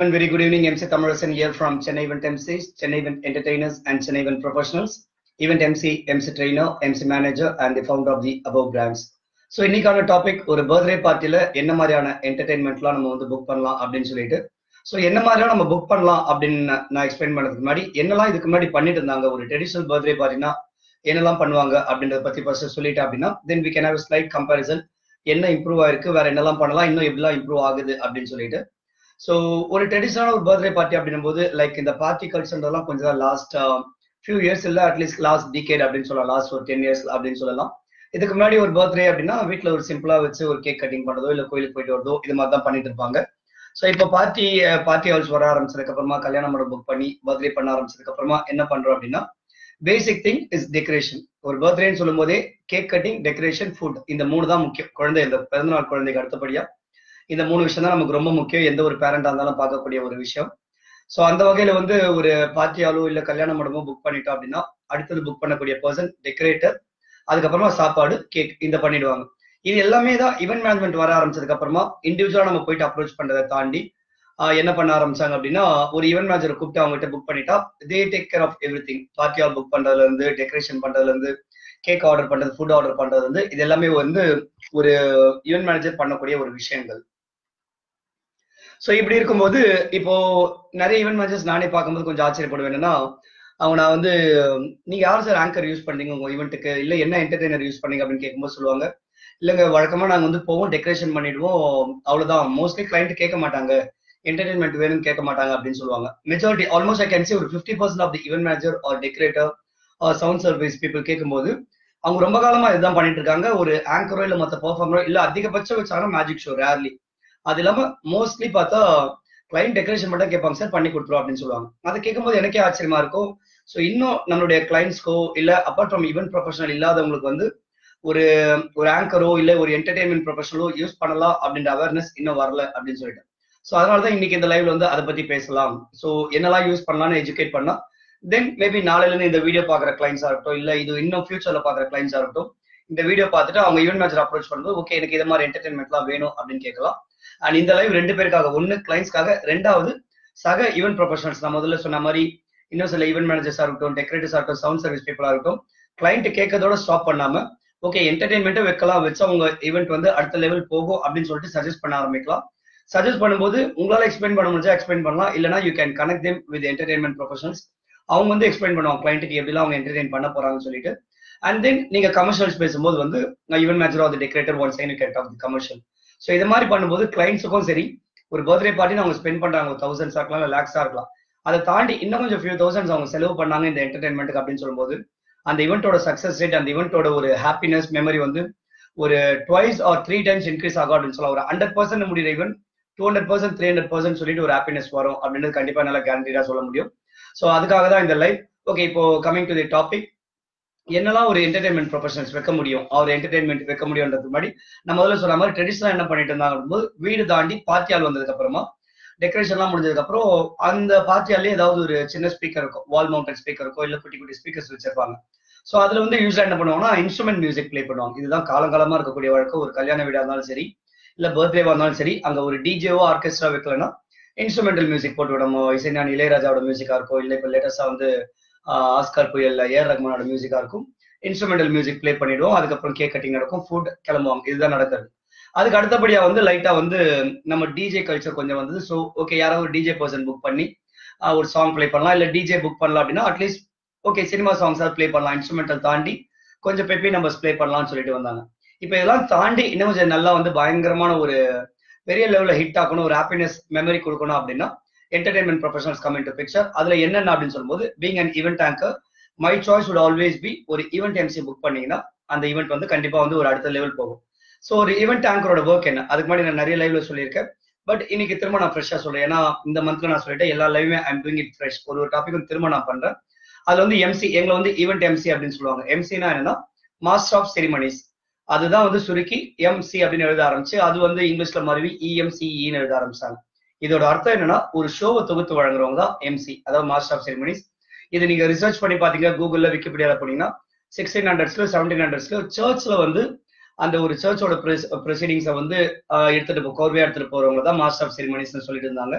And very good evening, MC Thamarasan here from Chennai Event MCs, Chennai Event Entertainers, and Chennai Event Professionals. Event MC, MC Trainer, MC Manager, and the founder of the above brands. So இன்னைக்கான topic ஒரு birthday பார்ட்டியில என்ன மாதிரியான என்டர்டைன்மெண்ட்லாம் நம்ம வந்து book பண்ணலாம் அப்படின்னு சொல்லிட்டு ஸோ என்ன மாதிரிலாம் நம்ம புக் பண்ணலாம் அப்படின்னு நான் நான் எக்ஸ்பிளைன் பண்ணதுக்கு முன்னாடி என்னெல்லாம் இதுக்கு முன்னாடி பண்ணிட்டு இருந்தாங்க ஒரு ட்ரெடிஷனல் பர்த்டே பார்ட்டினா என்னெல்லாம் பண்ணுவாங்க அப்படின்றத பத்தி ஃபர்ஸ்ட் சொல்லிட்டேன் அப்படின்னா then we can have slight comparison என்ன இம்ப்ரூவ் ஆயிருக்கு வேற என்னெல்லாம் பண்ணலாம் இன்னும் எப்படிலாம் இம்ப்ரூவ் ஆகுது அப்படின்னு சொல்லிட்டு ஸோ ஒரு ட்ரெடிஷனல் ஒரு பர்த்டே பார்ட்டி அப்படின்னும் போது லைக் இந்த பார்ட்டி கல்ச்சர்ன்றதெல்லாம் கொஞ்சம் லாஸ்ட் ஃபியூ இயர்ஸ் இல்ல அட்லீஸ்ட் லாஸ்ட் டிகேட் அப்படின்னு சொல்லலாம் லாஸ்ட் ஒரு டென் இயர்ஸ் அப்படின்னு சொல்லலாம் இதுக்கு முன்னாடி ஒரு பர்த்டே அப்படின்னா வீட்ல ஒரு சிம்பிளா வச்சு ஒரு கேக் கட்டிங் பண்றதோ இல்ல கோயிலுக்கு போயிட்டு வரதோ இது மாதிரி தான் பண்ணிட்டு இருப்பாங்க ஸோ இப்போ பார்ட்டி பார்ட்டி ஹவுஸ் வர ஆரம்பிச்சதுக்கு அப்புறமா கல்யாண மண்டபம் புக் பண்ணி பர்த்டே பண்ண ஆரம்பிச்சதுக்கு அப்புறமா என்ன பண்றோம் அப்படின்னா பேசிக் திங் இஸ் டெக்கரேஷன் ஒரு பர்த்டேன்னு சொல்லும் போதே கேக் கட்டிங் டெக்கரேஷன் ஃபுட் இந்த மூணு தான் முக்கியம் குழந்தை இந்த பிறந்தநாள் குழந்தைக்கு அடுத்தபடியா இந்த மூணு விஷயம் தான் நமக்கு ரொம்ப முக்கியம் எந்த ஒரு பேரண்டா இருந்தாலும் பார்க்கக்கூடிய ஒரு விஷயம் ஸோ அந்த வகையில வந்து ஒரு பார்ட்டியாலோ இல்ல கல்யாண மண்டபமோ புக் பண்ணிட்டோம் அப்படின்னா அடுத்தது புக் பண்ணக்கூடிய பர்சன் டெக்கரேட்டர் அதுக்கப்புறமா சாப்பாடு கேக் இந்த பண்ணிடுவாங்க இது எல்லாமே தான் ஈவென்ட் மேனேஜ்மெண்ட் வர ஆரம்பிச்சதுக்கு அப்புறமா இண்டிவிஜுவலா நம்ம போயிட்டு அப்ரோச் பண்றதை தாண்டி என்ன பண்ண ஆரம்பிச்சாங்க அப்படின்னா ஒரு ஈவென்ட் மேனேஜரை கூப்பிட்டு அவங்ககிட்ட புக் பண்ணிட்டா they take care of everything party hall book பண்றதுல இருந்து டெக்கரேஷன் பண்றதுல இருந்து கேக் ஆர்டர் பண்றது ஃபுட் ஆர்டர் பண்றது வந்து இது எல்லாமே வந்து ஒரு ஈவென்ட் மேனேஜர் பண்ணக்கூடிய ஒரு விஷயங்கள் ஸோ இப்படி இருக்கும்போது இப்போ நிறைய ஈவென்ட் மேனேஜர்ஸ் நானே பார்க்கும்போது கொஞ்சம் ஆச்சரியப்படுவேன் என்னன்னா அவங்க நான் வந்து நீங்க யார் சார் ஆங்கர் யூஸ் பண்ணீங்க உங்க ஈவெண்ட்டுக்கு இல்ல என்ன என்டர்டைனர் யூஸ் பண்ணீங்க அப்படின்னு கேட்கும்போது சொல்லுவாங்க இல்லைங்க வழக்கமா நாங்க வந்து போவோம் டெக்கரேஷன் பண்ணிடுவோம் அவ்வளவுதான் மோஸ்ட்லி கிளைண்ட் கேட்க மாட்டாங்க என்டர்டைன்மெண்ட் வேணும்னு கேட்க மாட்டாங்க அப்படின்னு சொல்லுவாங்க majority almost I can see ஒரு fifty percent of the event manager or decorator or sound service people கேட்கும்போது அவங்க ரொம்ப காலமா இதுதான் பண்ணிட்டு இருக்காங்க ஒரு ஆங்கரோ இல்ல மத்த பெர்ஃபார்மரோ இல்ல அதிகபட்சம் வச்சாங்கன்னா மேஜிக் ஷோ ரேர்லி அது இல்லாம மோஸ்ட்லி பார்த்தா கிளைண்ட் டெக்கரேஷன் மட்டும் கேட்பாங்க சார் பண்ணி கொடுத்துரும் அப்படின்னு சொல்லுவாங்க அதை கேட்கும்போது எனக்கே ஆச்சரியமா இருக்கும் ஸோ இன்னும் நம்மளுடைய கிளைண்ட்ஸ்க்கோ இல்ல அப்பார்ட் ஃப்ரம் ஈவென்ட் ப்ரொஃபஷனல் இல்லாதவங்களுக்கு வந்து ஒரு ஒரு ஆங்கரோ இல்ல ஒரு என்டர்டைன்மெண்ட் ப்ரொஃபஷனலோ யூஸ் பண்ணலாம் அப்படின்ற அவேர்னஸ் இன்னும் வரல அப்படின்னு சொல்லிட்டு ஸோ அதனாலதான் இன்னைக்கு இந்த லைவ்ல வந்து அதை பத்தி பேசலாம் ஸோ என்னெல்லாம் யூஸ் பண்ணலாம்னு எஜுகேட் பண்ணா தென் மேபி நாளையில இருந்து இந்த வீடியோ பாக்குற கிளைண்ட்ஸா இருக்கட்டும் இல்ல இது இன்னும் ஃபியூச்சர்ல பாக்குற கிளைண்ட்ஸா இருக்கட்டும் இந்த வீடியோ பார்த்துட்டு அவங்க ஈவென்ட் மேனேஜர் அப்ரோச் பண்ணும்போது ஓகே எனக்கு இது மாதிரி என்டர்டைன்மெண்ட்லாம் வேணும் அப்படின்னு கேட்கலாம் அண்ட் இந்த லைவ் ரெண்டு பேருக்காக ஒன்னு கிளைண்ட்ஸ்க்காக ரெண்டாவது சக ஈவென்ட் ப்ரொஃபஷனல்ஸ் நான் முதல்ல சொன்ன மாதிரி இன்னும் சில ஈவென்ட் மேனேஜர்ஸா இருக்கட்டும் டெக்கரேட்டர்ஸா இருக்கட்டும் சவுண்ட் சர்வீஸ் பீப்புளா இருக்கட்டும் கிளைண்ட் கேட்கறதோட ஸ்டாப் பண்ணாம ஓகே என்டர்டைன்மெண்ட்டை வைக்கலாம் வச்சு அவங்க ஈவெண்ட் வந்து அடுத்த லெவல் போகும் அப்படின்னு சொல்லிட்டு சஜஸ்ட் பண்ண ஆரம்பிக்கலாம் சஜஸ்ட் பண்ணும்போது உங்களால எக்ஸ்பிளைன் பண்ண முடிஞ்சா எக்ஸ்பிளைன் பண்ணலாம் இல்லனா you can connect them with entertainment professionals அவங்க வந்து எக்ஸ்பிளைன் பண்ணுவாங்க கிளைண்ட்டுக்கு எப்படிலாம் அவங்க என்டர்டைன் பண்ண போறாங்கன்னு சொல்லிட்டு அண்ட் தென் நீங்க கமர்ஷியல்ஸ் பேசும்போது வந்து event manager of decorator one sign get off the commercial so இது மாதிரி பண்ணும்போது கிளைண்ட்ஸுக்கும் சரி ஒரு பர்த்டே பார்ட்டி அவங்க ஸ்பெண்ட் பண்றாங்க தௌசண்ட்ஸா இருக்கலாம் இல்லை லேக்ஸா இருக்கலாம் அதை தாண்டி இன்னும் கொஞ்சம் ஃபியூ தௌசண்ட்ஸ் அவங்க செலவு பண்ணாங்க இந்த என்டர்டைன்மெண்ட்டுக்கு அப்படின்னு சொல்லும்போது அந்த இவெண்ட்டோட சக்சஸ் ரேட் அந்த இவெண்ட்டோட ஒரு ஹாப்பினஸ் மெமரி வந்து ஒரு twice or three times increase ஆகும் அப்படின்னு சொல்லலாம் ஒரு ஹண்ட்ரட் பர்சன்ட் முடிகிற event two hundred percent three hundred percent சொல்லிட்டு ஒரு ஹாப்பினஸ் வரும் அப்படின்றது கண்டிப்பா நல்லா கேரண்டீடா சொல்ல முடியும் ஸோ அதுக்காக தான் இந்த லைவ் ஓகே இப்போ கமிங் டு தி டாபிக் என்னெல்லாம் ஒரு என்டர்டைன்மெண்ட் ப்ரொஃபஷனல்ஸ் வைக்க முடியும் அவர் என்டர்டைன்மெண்ட் வைக்க முடியும்ன்றது முன்னாடி நம்ம முதல்ல சொன்ன மாதிரி ட்ரெடிஷனலா என்ன பண்ணிட்டு இருந்தாங்க போது வீடு தாண்டி பார்ட்டியால் வந்ததுக்கு அப்புறமா டெக்கரேஷன்லாம் முடிஞ்சதுக்கு அப்புறம் அந்த பார்ட்டியாலே ஏதாவது ஒரு சின்ன ஸ்பீக்கர் இருக்கும் வால் மவுண்டட் ஸ்பீக்கர் இருக்கும் இல்ல குட்டி குட்டி ஸ்பீக்கர்ஸ் வச்சிருப்பாங்க ஸோ அதுல வந்து யூஸ்வலா என்ன பண்ணுவாங்கன்னா இன்ஸ்ட்ருமெண்ட் மியூசிக் ப்ளே பண்ணுவாங்க இதுதான் காலங்காலமா இருக்கக்கூடிய வழக்கம் ஒரு கல்யாண வீடா இருந்தாலும் சரி இல்ல பர்த்டேவா இருந்தாலும் சரி அங்க ஒரு டிஜேவோ ஆர்கெஸ்ட்ரா வைக்கலன்னா இன்ஸ்ட்ருமெண்டல் மியூசிக் போட்டு விடமோ இசைஞானி இளையராஜாவோட மியூசிக்கா இருக்கும் இல்ல இப்ப லேட்டஸ்டா வந்து ஆஸ்கார் புயல்ல ஏஆர் ரஹ்மானோட மியூசிக்கா இருக்கும் இன்ஸ்ட்ருமெண்டல் மியூசிக் ப்ளே பண்ணிடுவோம் அதுக்கப்புறம் கேக் கட்டிங் நடக்கும் ஃபுட் கிளம்புவாங்க இதுதான் நடக்கிறது அதுக்கு அடுத்தபடியா வந்து லைட்டா வந்து நம்ம டிஜே கல்ச்சர் கொஞ்சம் வந்தது ஸோ ஓகே யாராவது ஒரு டிஜே பர்சன் புக் பண்ணி ஒரு சாங் ப்ளே பண்ணலாம் இல்ல டிஜே புக் பண்ணலாம் அப்படின்னா at least okay cinema songs play பண்ணலாம் இன்ஸ்ட்ருமெண்டல் தாண்டி கொஞ்சம் பெப்பி நம்ம ப்ளே பண்ணலாம்னு சொல்லிட்டு வந்தாங்க இப்போ இதெல்லாம் தாண்டி இன்னும் கொஞ்சம் நல்லா வந்து பயங்கரமான ஒரு பெரிய லெவலில் ஹிட் ஆகணும் ஒரு ஹாப்பினஸ் மெமரி கொடுக்கணும் அப்படின்னா entertainment professionals come in picture அதுல என்னென்ன அப்படின்னு சொல்லும்போது being and event anchor my choice would always be ஒரு ஈவெண்ட் எம்சி புக் பண்ணீங்கன்னா அந்த ஈவெண்ட் வந்து கண்டிப்பா வந்து ஒரு அடுத்த லெவல் போகும் ஸோ ஒரு ஈவெண்ட் ஆங்கரோட ஒர்க் என்ன அதுக்கு முன்னாடி நான் நிறைய லைவ்ல சொல்லியிருக்கேன் பட் இன்னைக்கு திரும்ப நான் ஃப்ரெஷ்ஷா சொல்றேன் ஏன்னா இந்த மந்த்ல நான் சொல்லிட்டேன் எல்லா லைவுமே ஐம் டூயிங் இட் ஃப்ரெஷ் ஒரு ஒரு டாபிக்கும் திரும்ப நான் பண்றேன் அதுல வந்து எம்சி எங்களை வந்து ஈவெண்ட் எம்சி அப்படின்னு சொல்லுவாங்க எம்சினா என்னன்னா மாஸ்டர் ஆஃப் செரிமனிஸ் அதுதான் வந்து சுருக்கி எம்சி அப்படின்னு எழுத ஆரம்பிச்சு அது வந்து இங்கிலீஷ்ல மறுவி இஎம்சிஇன்னு எழுத ஆரம்பிச்சாங்க இதோட அர்த்தம் என்னன்னா ஒரு ஷோவை தொகுத்து வழங்குறவங்க தான் எம்சி அதாவது மாஸ்டர் ஆஃப் செரிமனிஸ் இது நீங்க ரிசர்ச் பண்ணி பாத்தீங்க கூகுள்ல விக்கிபீடியால போனீங்கன்னா சிக்ஸ்டீன் ஹண்ட்ரட்ஸ்ல செவன்டீன் ஹண்ட்ரட்ஸ்ல சர்ச்ல வந்து அந்த ஒரு சர்ச்சோட ப்ரொசீடிங்ஸை வந்து ஆஹ் எடுத்துட்டு போ கோர்வையா எடுத்துட்டு போறவங்க தான் மாஸ்டர் ஆஃப் செரிமனிஸ்னு சொல்லிட்டு இருந்தாங்க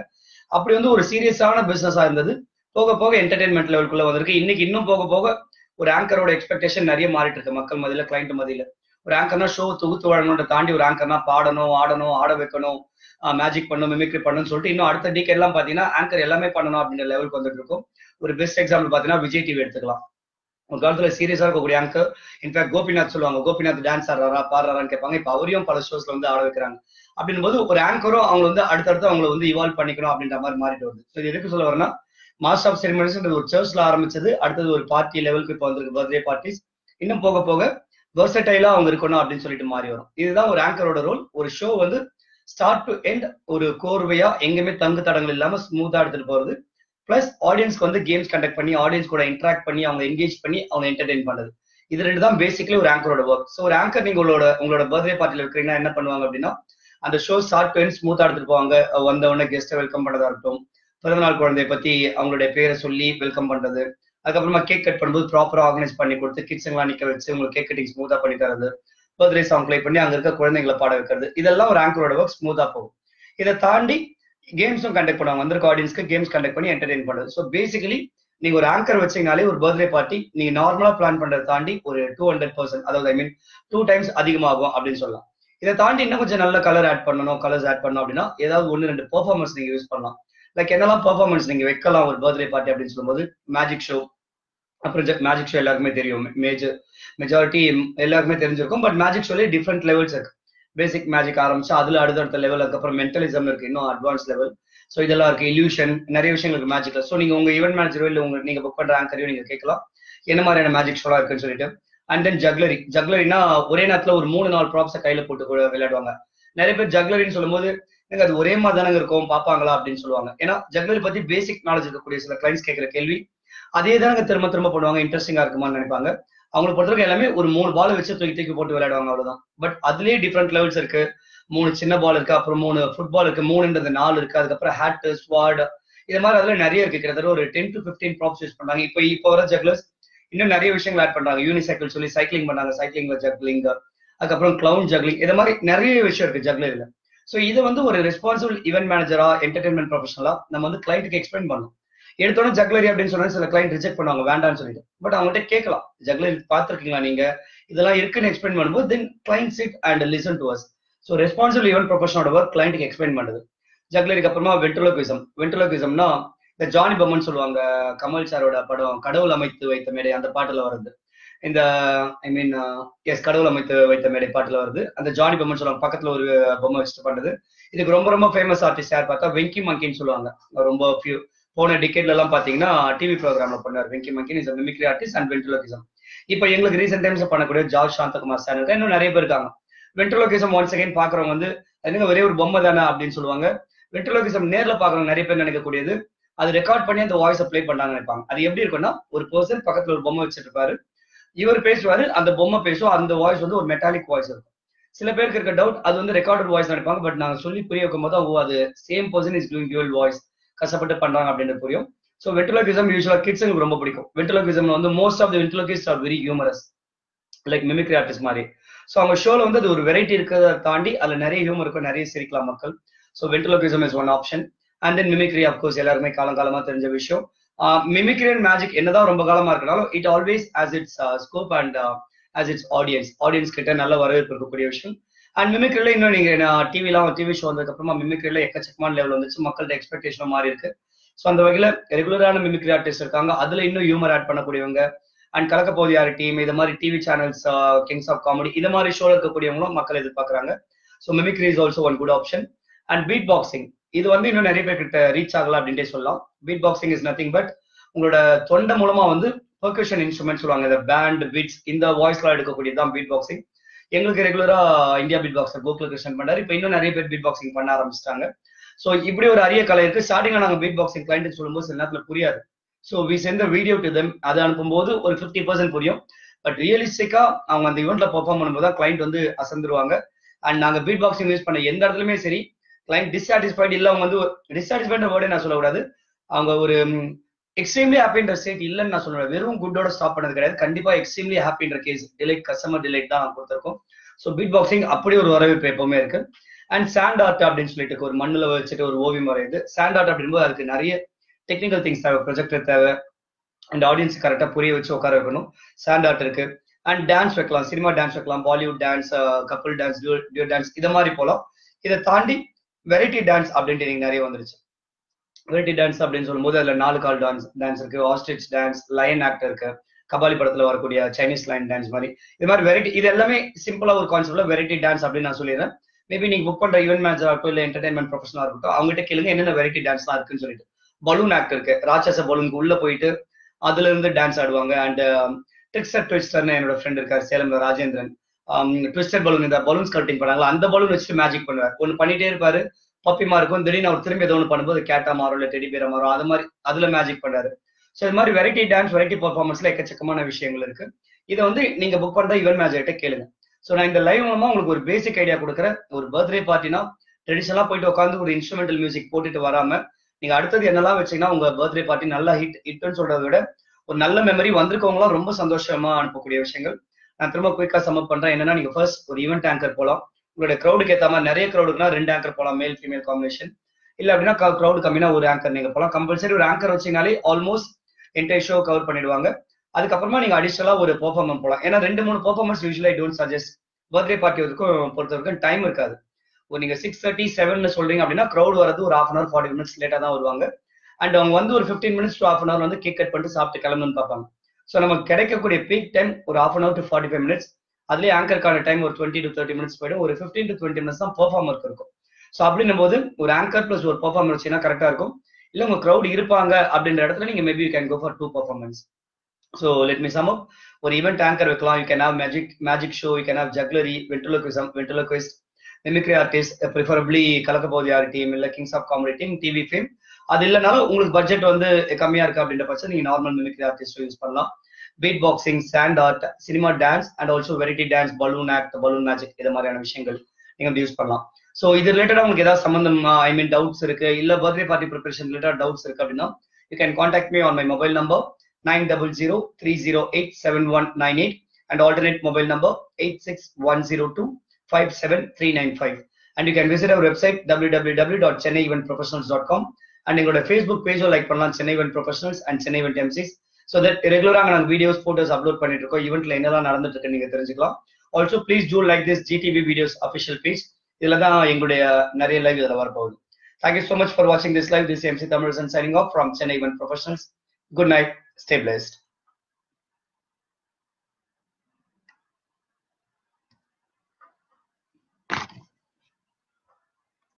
அப்படி வந்து ஒரு சீரியஸான பிசினஸா இருந்தது போக போக என்டர்டைன்மெண்ட் லெவலுக்குள்ள வந்திருக்கு இன்னைக்கு இன்னும் போக போக ஒரு ஆங்கரோட எக்ஸ்பெக்டேஷன் நிறைய மாறிட்டு இருக்கு மக்கள் மதியில கிளைண்ட் மதியில ஒரு ஆங்கர்னா ஷோ தொகுத்து வழங்கணும்ன்ற தாண்டி ஒரு ஆங்கர்னா பாடணும் ஆடணும் ஆட வைக்கணும் மேஜிக் பண்ணணும் மிமிக்ரி பண்ணணும்னு சொல்லிட்டு இன்னும் அடுத்த டிகேட் எல்லாம் பாத்தீங்கன்னா ஆங்கர் எல்லாமே பண்ணணும் அப்படின்ற லெவலுக்கு வந்துட்டு இருக்கும் ஒரு பெஸ்ட் எக்ஸாம்பிள் பாத்தீங்கன்னா விஜய் டிவி எடுத்துக்கலாம் ஒரு காலத்துல சீரியஸா இருக்கக்கூடிய ஆங்கர் இன்ஃபேக்ட் கோபிநாத் சொல்லுவாங்க கோபிநாத் டான்ஸ் ஆடுறாரா பாடுறாரான்னு கேட்பாங்க இப்ப அவரையும் பல ஷோஸ்ல வந்து ஆட வைக்கிறாங்க அப்படின்னும் போது ஒரு ஆங்கரும் அவங்க வந்து அடுத்தடுத்து அவங்களை வந்து இவால்வ் பண்ணிக்கணும் அப்படின்ற மாதிரி மாறிட்டு வருது ஸோ இது எதுக்கு சொல்ல வரேன்னா மாஸ்டர் ஆஃப் செரிமனிஸ் ஒரு சர்ச்ல ஆரம்பிச்சது அடுத்தது ஒரு பார்ட்டி லெவலுக்கு இப்போ வந்திருக்கு பர்த்டே பார்ட்டிஸ் இன்னும் போக போக வெர்சடைலா அவங்க இருக்கணும் அப்படின்னு சொல்லிட்டு மாறி வரும் இதுதான் ஒரு ஆங்கரோட ரோல் ஒரு ஷோ வந்து ஸ்டார்ட் டு எண்ட் ஒரு கோர்வையா எங்கேயுமே தங்கு தடங்கள் இல்லாம ஸ்மூத்தா எடுத்துட்டு போறது பிளஸ் ஆடியன்ஸ்க்கு வந்து கேம்ஸ் கண்டக்ட் பண்ணி ஆடியன்ஸ் கூட இன்ட்ராக்ட் பண்ணி அவங்க என்கேஜ் பண்ணி அவங்க என்டர்டைன் பண்றது இது ரெண்டு தான் பேசிக்கலி ஒரு ஆங்கரோட ஒர்க் ஸோ ஒரு ஆங்கர் நீங்க உங்களோட உங்களோட பர்த்டே பார்ட்டில இருக்கிறீங்கன்னா என்ன பண்ணுவாங்க அப்படின்னா அந்த ஷோ ஸ்டார்ட் டு எண்ட் ஸ்மூத்தா எடுத்துட்டு போவாங்க வந்த உடனே கெஸ்ட்டை வெல்கம் பண்ணதா இருக்கட்டும் பிறந்தநாள் குழந்தைய பத்தி அவங்களுடைய பேரை சொல்லி வெல்கம் பண்றது அதுக்கப்புறமா கேக் கட் பண்ணும்போது ப்ராப்பரா ஆர்கனைஸ் பண்ணி கொடுத்து கிட்ஸுங்களாம் நிக்க வச்சு உங்களுக்கு கேக் கட்டிங் ஸ்மூத்தா பண்ணி தரது பர்த்டே சாங் ப்ளே பண்ணி அங்க இருக்க குழந்தைங்களை பாட வைக்கிறது இதெல்லாம் ஒரு ஆங்கரோட ஒர்க் ஸ்மூத்தா போகும் இதை தாண்டி கேம்ஸும் கண்டக்ட் பண்ணுவாங்க வந்திருக்க ஆடியன்ஸ்க்கு கேம்ஸ் கண்டக்ட் பண்ணி என்டர்டைன் பண்ணுறது ஸோ பேசிக்கலி நீங்க ஒரு ஆங்கர் வச்சீங்கனாலே ஒரு பர்த்டே பார்ட்டி நீங்க நார்மலா பிளான் பண்றதை தாண்டி ஒரு டூ ஹண்ட்ரட் பர்சன்ட் அதாவது ஐ மீன் டூ டைம்ஸ் அதிகமாகும் அப்படின்னு சொல்லலாம் இதை தாண்டி இன்னும் கொஞ்சம் நல்ல கலர் ஆட் பண்ணணும் கலர்ஸ் ஆட் பண்ணணும் அப்படின்னா ஏதாவது ஒன்று ரெண்டு பெர்ஃபார்மன்ஸ் நீங்க யூஸ் பண்ணலாம் லைக் என்னெல்லாம் பெர்ஃபார்மன்ஸ் நீங்க வைக்கலாம் ஒரு பர்த்டே பார்ட்டி அப்படின்னு சொல்லும்போது மேஜிக் ஷோ அப்புறம் மேஜிக் ஷோ எல்லாருக்குமே தெரியும் மேஜர் மெஜாரிட்டி எல்லாருக்குமே தெரிஞ்சிருக்கும் பட் மேஜிக் ஷோலேயே டிஃப்ரெண்ட் லெவல்ஸ் இருக்கு பேசிக் மேஜிக் ஆரம்பிச்சு அதுல அடுத்தடுத்த லெவல் அதுக்கப்புறம் மென்டலிசம் இருக்கு இன்னும் அட்வான்ஸ் லெவல் ஸோ இதெல்லாம் இருக்கு இல்யூஷன் நிறைய விஷயங்கள் இருக்கு மேஜிக்ல ஸோ நீங்க உங்க ஈவென்ட் மேனேஜரோ இல்லை உங்க நீங்க புக் பண்ற ஆங்கரையும் நீங்க கேட்கலாம் என்ன மாதிரியான மேஜிக் ஷோலாம் இருக்குன்னு சொல்லிட்டு அண்ட் தென் ஜக்லரி ஜக்லரினா ஒரே நேரத்துல ஒரு மூணு நாலு ப்ராப்ஸை கையில போட்டு கூட விளையாடுவாங்க நிறைய பேர் ஜக்லரின்னு சொல்லும்போது எனக்கு அது ஒரே மாதிரி தானங்க இருக்கும் பாப்பாங்களா அப்படின்னு சொல்லுவாங்க ஏன்னா ஜக்லரி பத்தி பேசிக் நாலேஜ் இருக்கக்கூடிய சில கிளைண்ட்ஸ் கேட்கிற கேள்வி அதே தானங்க திரும்ப திரும்ப பண்ணுவாங்க இன்ட்ரெஸ்டிங்கா இருக்குமான்னு நினைப்பாங்க அவங்களை பொறுத்தவரைக்கும் எல்லாமே ஒரு மூணு பால் வச்சு தூக்கி தூக்கி போட்டு விளையாடுவாங்க அவ்வளவுதான் பட் அதுலயே டிஃப்ரெண்ட் லெவல்ஸ் இருக்கு மூணு சின்ன பால் இருக்கு அப்புறம் மூணு ஃபுட்பால் இருக்கு மூணுன்றது நாலு இருக்கு அதுக்கப்புறம் ஹேட் ஸ்வாட் இது மாதிரி அதுல நிறைய இருக்கு கிட்டத்தட்ட ஒரு ten to fifteen props use பண்றாங்க இப்போ இப்போ வர ஜக்லர்ஸ் இன்னும் நிறைய விஷயங்கள் ஆட் பண்றாங்க யூனிசைக்கிள் சொல்லி சைக்கிளிங் பண்ணாங்க சைக்கிளிங்ல ஜக்லிங் அதுக்கப்புறம் கிளவுன் ஜக்லிங் இது மாதிரி நிறைய விஷயம் இருக்கு ஜக்லர்ல ஸோ இது வந்து ஒரு ரெஸ்பான்சிபிள் ஈவென்ட் மேனேஜரா என்டர்டைன்மெண்ட் ப்ரொஃபஷனலா நம்ம வந்து கிளைண்ட்டுக்கு எக்ஸ்பிளைன் பண்ணணும் எடுத்தோடனே ஜக்லரி அப்படின்னு சொன்னா சில கிளைண்ட் ரிஜெக்ட் பண்ணுவாங்க வேண்டாம்னு சொல்லிட்டு பட் அவங்ககிட்ட கேட்கலாம் ஜக்லரி பார்த்துருக்கீங்களா நீங்க இதெல்லாம் இருக்குன்னு எக்ஸ்பிளைன் பண்ணும்போது then client sit and listen to us so responsible event ப்ரொஃபஷனோட ஒர்க் கிளைண்ட்டுக்கு எக்ஸ்பிளைன் பண்ணுது ஜக்லரிக்கு அப்புறமா வென்ட்ரோலோகிசம் வென்ட்ரோலோகிசம்னா இந்த ஜானி பம்மன் சொல்லுவாங்க கமல் சாரோட படம் கடவுள் அமைத்து வைத்த மேடை அந்த பாட்டுல வருது இந்த ஐ மீன் எஸ் கடவுள் அமைத்து வைத்த மேடை பாட்டுல வருது அந்த ஜானி பம்மன் சொல்லுவாங்க பக்கத்துல ஒரு பொம்மை வச்சுட்டு பண்றது இதுக்கு ரொம்ப ரொம்ப ஃபேமஸ் ஆர்டிஸ்ட் யார் பார்த்தா வெங்கி மங்கின்னு சொல்லுவாங்க ரொம்ப ஃபியூ போன டிக்கெட்ல எல்லாம் பாத்தீங்கன்னா டிவி ப்ரோக்ராம்ல பண்ணார் வெங்கி மங்கின் is mimicry artist and ventriloquism இப்போ எங்களுக்கு ரீசெண்ட் டைம்ஸ் பண்ணக்கூடிய ஜார்ஜ் சாந்தகுமார் சார் இருக்கா இன்னும் நிறைய பேர் இருக்காங்க வென்ட்ரோலோகிசம் ஒன் செகண்ட் பாக்குறவங்க வந்து என்னங்க ஒரே ஒரு பொம்மை தானே அப்படின்னு சொல்லுவாங்க வென்ட்ரோலோகிசம் நேர்ல பாக்குறவங்க நிறைய பேர் நினைக்கக்கூடியது அது ரெக்கார்ட் பண்ணி அந்த வாய்ஸை ப்ளே பண்ணாங்க நினைப்பாங்க அது எப்படி இருக்கும்னா ஒரு பர்சன் பக்கத்துல ஒரு பொம்மை வச்சுட்டு இருப்பாரு இவர் பேசுவாரு அந்த பொம்மை பேசும் அந்த வாய்ஸ் வந்து ஒரு மெட்டாலிக் வாய்ஸ் இருக்கும் சில பேருக்கு இருக்க டவுட் அது வந்து ரெக்கார்டட் வாய்ஸ் நினைப்பாங்க பட் நாங்க சொல்லி புரிய வைக்கும் போது ஓ அது same person is doing dual voice கஷ்டப்பட்டு பண்றாங்க அப்படின்னு புரியும் ஸோ வென்ட்ரோலோகிசம் யூஸ்வலா கிட்ஸுங்களுக்கு ரொம்ப பிடிக்கும் வென்ட்ரோலோகிசம் வந்து most of the ventriloquist are very humorous like mimicry artist மாதிரி ஸோ அவங்க ஷோல வந்து அது ஒரு வெரைட்டி இருக்கிறத தாண்டி அதுல நிறைய ஹியூமர் இருக்கும் நிறைய சிரிக்கலாம் மக்கள் so ventriloquism is one option and then mimicry of course எல்லாருமே காலங்காலமா தெரிஞ்ச விஷயம் மிமிக்ரி அண்ட் மேஜிக் என்னதான் ரொம்ப காலமா இருக்கனாலும் it always has its scope and has its audience audience கிட்ட நல்ல வரவேற்பு இருக்கக்கூடிய விஷயம் அண்ட் மிமிக்ரில இன்னும் நீங்க டிவிலாம் டிவி ஷோ வந்ததுக்கு அப்புறமா மிமிக்ரில எக்கச்சக்கமான லெவல் வந்துச்சு மக்கள்கிட்ட எக்ஸ்பெக்டேஷனும் மாறி இருக்கு ஸோ அந்த வகையில ரெகுலரான மிமிக்ரி ஆர்டிஸ்ட் இருக்காங்க அதுல இன்னும் ஹியூமர் ஆட் பண்ணக்கூடியவங்க அண்ட் கலக்க போது யார் டீம் இது மாதிரி TV channels kings of comedy இது மாதிரி ஷோல இருக்கக்கூடியவங்களும் மக்கள் எதிர்பார்க்கறாங்க so mimicry is also one good option and beat boxing இது வந்து இன்னும் நிறைய பேர் கிட்ட ரீச் ஆகலாம் அப்படின்ட்டே சொல்லலாம் beat boxing is nothing but உங்களோட தொண்டை மூலமா வந்து பர்கஷன் இன்ஸ்ட்ருமெண்ட் சொல்லுவாங்க இந்த பேண்ட் பீட்ஸ் இந்த வாய்ஸ்லாம் எடுக்கக்கூடியது தான் பீட் பாக்ஸிங் எங்களுக்கு ரெகுலரா India beat boxer Gokula Krishnan பண்ணாரு இப்போ இன்னும் நிறைய பேர் பீட் பாக்ஸிங் பண்ண ஆரம்பிச்சிட்டாங்க ஸோ இப்படி ஒரு அரிய கலை இருக்கு ஸ்டார்டிங்ல நாங்கள் பீட் பாக்ஸிங் கிளைண்ட் சொல்லும்போது சில நேரத்தில் புரியாது so we sent video to them அதை அனுப்பும்போது ஒரு ஃபிஃப்டி பர்சன்ட் புரியும் பட் ரியலிஸ்டிக்கா அவங்க அந்த ஈவெண்ட்ல பெர்ஃபார்ம் பண்ணும்போது தான் கிளைண்ட் வந்து அசந்துருவாங்க அண்ட் நாங்க பீட் பாக்ஸிங் யூஸ் பண்ண எந்த இடத்துலயுமே சரி கிளைண்ட் டிஸ்சாட்டிஸ்ஃபைட் இல்ல அவங்க வந்து டிஸ்சாட்டிஸ்ஃபைட் வேர்டே நான் சொல்லக்கூடாது அவங்க ஒரு எக்ஸ்ட்ரீம்லி ஹாப்பின்ற ஸ்டேட் இல்லைன்னு நான் சொல்லுவேன் வெறும் குட்டோட ஸ்டாப் பண்ணது கிடையாது கண்டிப்பா எக்ஸ்ட்ரீம்லி ஹாப்பின்ற கேஸ் டிலைட் கஸ்டமர் டிலைட் தான் கொடுத்துருக்கோம் ஸோ பீட் பாக்ஸிங் அப்படி ஒரு வரவேற்பு எப்பவுமே இருக்கு அண்ட் சாண்ட் ஆர்ட் அப்படின்னு சொல்லிட்டு ஒரு மண்ணில் வச்சுட்டு ஒரு ஓவியம் வரையுது சாண்ட் ஆர்ட் அப்படின்போது அதுக்கு நிறைய டெக்னிக்கல் திங்ஸ் தேவை ப்ரொஜெக்டர் தேவை அண்ட் ஆடியன்ஸ் கரெக்டாக புரிய வச்சு உட்கார வைக்கணும் சாண்ட் ஆர்ட் இருக்கு அண்ட் டான்ஸ் வைக்கலாம் சினிமா டான்ஸ் வைக்கலாம் Bollywood dance couple dance duo dance இதை மாதிரி போகலாம் இதை தாண்டி வெரைட்டி டான்ஸ் அப்படின்ட்டு நீங்க நிறைய வந்துருச்சு வெரைட்டி டான்ஸ் அப்படின்னு சொல்லும்போது அதுல நாலு கால் டான்ஸ் டான்ஸ் இருக்கு ஆஸ்ட்ரிச் டான்ஸ் லயன் ஆக்டர் இருக்கு கபாலி படத்துல வரக்கூடிய சைனீஸ் லைன் டான்ஸ் மாதிரி இது மாதிரி வெரைட்டி இது எல்லாமே சிம்பிளா ஒரு கான்செப்ட்ல வெரைட்டி டான்ஸ் அப்படின்னு நான் சொல்லிடுறேன் மேபி நீங்க புக் பண்ற ஈவென்ட் மேனேஜர் இருக்கட்டும் இல்ல என்டர்டைன்மெண்ட் ப்ரொஃபஷனலா இருக்கட்டும் அவங்ககிட்ட கேளுங்க என்னென்ன வெரைட்டி டான்ஸ்லாம் இருக்குன்னு சொல்லிட்டு பலூன் ஆக்ட் இருக்கு ராட்சச பலூனுக்கு உள்ள போயிட்டு அதுல இருந்து டான்ஸ் ஆடுவாங்க அண்ட் ட்ரிக்ஸர் ட்விஸ்டர்னு என்னோட ஃப்ரெண்ட் இருக்காரு சேலம்ல ராஜேந்திரன் ட்விஸ்டர் பலூன் இந்த பலூன் ஸ்கல்ட்டிங் பண்ணாங்களா அந்த பலூன் வச்சுட்டு மேஜிக் பண்ணுவார் ஒன்னு பண்ணிட்டே இருப்பாரு பப்பிமா இருக்கும் திடீர்னு அவர் திரும்பி ஏதோ ஒன்று பண்ணும்போது கேட்டா மாறும் இல்ல டெடி பேரா மாறும் அது மாதிரி அதுல மேஜிக் பண்ணாரு ஸோ இது மாதிரி வெரைட்டி டான்ஸ் வெரைட்டி பர்ஃபார்மன்ஸ்ல எக்கச்சக்கமான விஷயங்கள் இருக்கு இதை வந்து நீங்க புக் பண்ற ஈவென்ட் மேனேஜர்கிட்ட கேளுங்க ஸோ நான் இந்த லைவ் மூலமா உங்களுக்கு ஒரு பேசிக் ஐடியா கொடுக்குறேன் ஒரு பர்த்டே பார்ட்டினா ட்ரெடிஷனலா போயிட்டு உட்காந்து ஒரு இன்ஸ்ட்ருமெண்டல் மியூசிக் போட்டுட்டு வராம நீங்க அடுத்தது என்னெல்லாம் வச்சீங்கன்னா உங்க பர்த்டே பார்ட்டி நல்லா ஹிட் ஹிட்னு சொல்றதை விட ஒரு நல்ல மெமரி வந்திருக்கவங்களாம் ரொம்ப சந்தோஷமா அனுப்பக்கூடிய விஷயங்கள் நான் திரும்ப குயிக்கா சமப் பண்றேன் என்னன்னா நீங்க ஃபர்ஸ்ட் ஒரு ஈவெண்ட் ஆங்கர் போலாம் உங்களுடைய க்ரௌடுக்கு ஏற்ற மாதிரி நிறைய க்ரௌடுக்குனா ரெண்டு ஆங்கர் போலாம் மேல் ஃபீமேல் காம்பினேஷன் இல்ல அப்படின்னா க்ரௌடு கம்மினா ஒரு ஆங்கர் நீங்க போலாம் கம்பல்சரி ஒரு ஆங்கர் வச்சீங்கனாலே ஆல்மோஸ்ட் என்டையர் ஷோ கவர் பண்ணிடுவாங்க அதுக்கப்புறமா நீங்க அடிஷனலா ஒரு பெர்ஃபார்மன்ஸ் போலாம் ஏன்னா ரெண்டு மூணு performance usually don't suggest birthday party வரைக்கும் பொறுத்த வரைக்கும் டைம் இருக்காது ஒரு நீங்க சிக்ஸ் தேர்ட்டி செவன் சொல்றீங்க அப்படின்னா க்ரௌட் வரது ஒரு half an hour forty minutes லேட்டா தான் வருவாங்க அண்ட் அவங்க வந்து ஒரு fifteen minutes to half an hour வந்து கேக் கட் பண்ணிட்டு சாப்பிட்டு கிளம்புன்னு பார்ப்பாங்க ஸோ நமக்கு கிடைக்கக்கூடிய பீக் டைம் ஒரு half an hour to forty five minutes அதுலேயே ஆங்கருக்கான டைம் ஒரு டுவெண்ட்டி டு தேர்ட்டி மினிட்ஸ் போயிடும் ஒரு ஃபிஃப்டீன் டு டுவெண்ட்டி மினிட்ஸ் தான் பெர்ஃபார்மருக்கு இருக்கும் ஸோ அப்படின்னும் போது ஒரு ஆங்கர் பிளஸ் ஒரு பெர்ஃபார்மர் வச்சுன்னா கரெக்டாக இருக்கும் இல்லை உங்க க்ரௌட் இருப்பாங்க அப்படின்ற இடத்துல நீங்க maybe you can go for two performance so let me sum up ஒரு ஈவெண்ட் ஆங்கர் வைக்கலாம் you can have magic magic show you can have jugglery ventriloquism ventriloquist mimicry artist preferably கலக்கப்போதி ஆர் டீம் இல்லை kings of comedy team TV fame அது இல்லைனாலும் உங்களுக்கு budget வந்து கம்மியா இருக்கு அப்படின்ற பட்சம் நீங்க நார்மல் மிமிக்ரி ஆர்டிஸ்ட் யூஸ் பண்ணலாம் beat boxing sand art cinema dance and also variety dance balloon act balloon magic இது மாதிரியான விஷயங்கள் நீங்க வந்து யூஸ் பண்ணலாம் ஸோ இது ரிலேட்டடா உங்களுக்கு ஏதாவது சம்பந்தம் ஐ மீன் டவுட்ஸ் இருக்கு இல்ல birthday party preparation related doubts இருக்கு அப்படின்னா you can contact me on my mobile number nine double zero three zero eight seven one nine eight and alternate mobile number eight six one zero two five seven three nine five and you can visit our website W W W dot Chennai event professionals dot com and எங்களோட Facebook பேஜும் like பண்ணலாம் Chennai event professionals and Chennai event MCs so that ரெகுலராக நாங்கள் videos photos upload பண்ணிட்டு இருக்கோம் ஈவெண்ட்ல என்னெல்லாம் நடந்துட்டு இருக்கு நீங்க தெரிஞ்சுக்கலாம் also please do like this GTV videos official page இதுல தான் எங்களுடைய நிறைய லைவ் இதில் வரப்போகுது தேங்க்யூ ஸோ மச் ஃபார் வாட்சிங் this live this MC Tamil signing off from Chennai event professionals good night stay placed